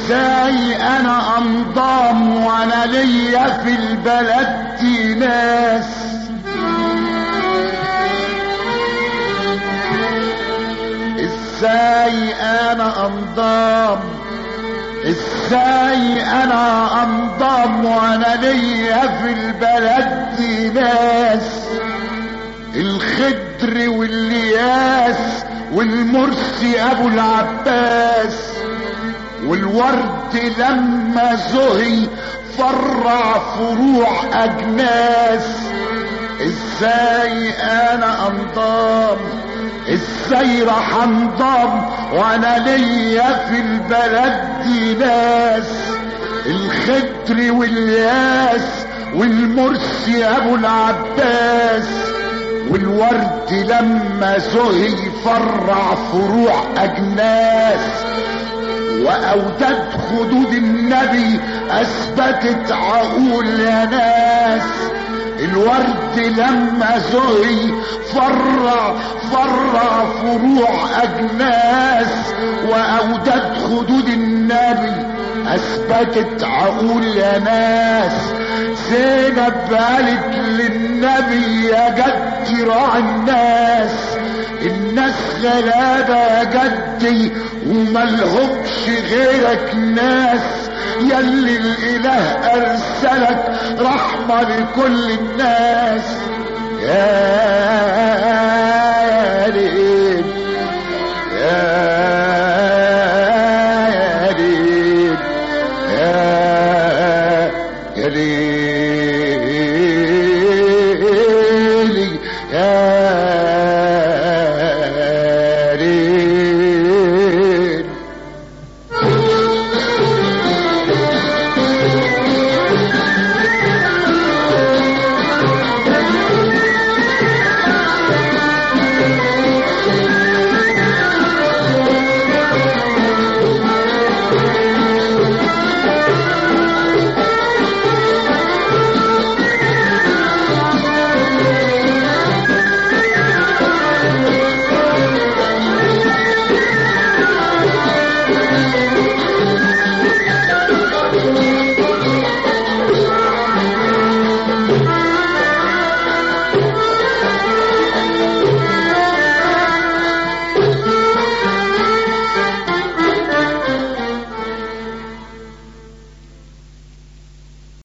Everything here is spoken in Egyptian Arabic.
ازاي انا انضام وانا ليا في البلد دي ناس ازاي انا انضام ازاي انا انضم وانا ليا في البلد دي ناس الخدر واللياس والمرسي ابو العباس والورد لما زهي فرع فروع اجناس ازاي انا انضم ازاي راح انضم وانا ليا في البلد دي ناس الخدر والياس والمرسي ابو العباس والورد لما زهي فرع فروع اجناس واوداد خدود النبي اثبتت عقول يا ناس الورد لما زهي فرع فرع فروع اجناس واوداد خدود النبي اثبتت عقول يا ناس زينب قالت للنبي يا جدي راعي الناس الناس غلابة يا جدي وملهمش غيرك ناس يلي الاله ارسلك رحمة لكل الناس يا ليل يا ليل يا يا ليل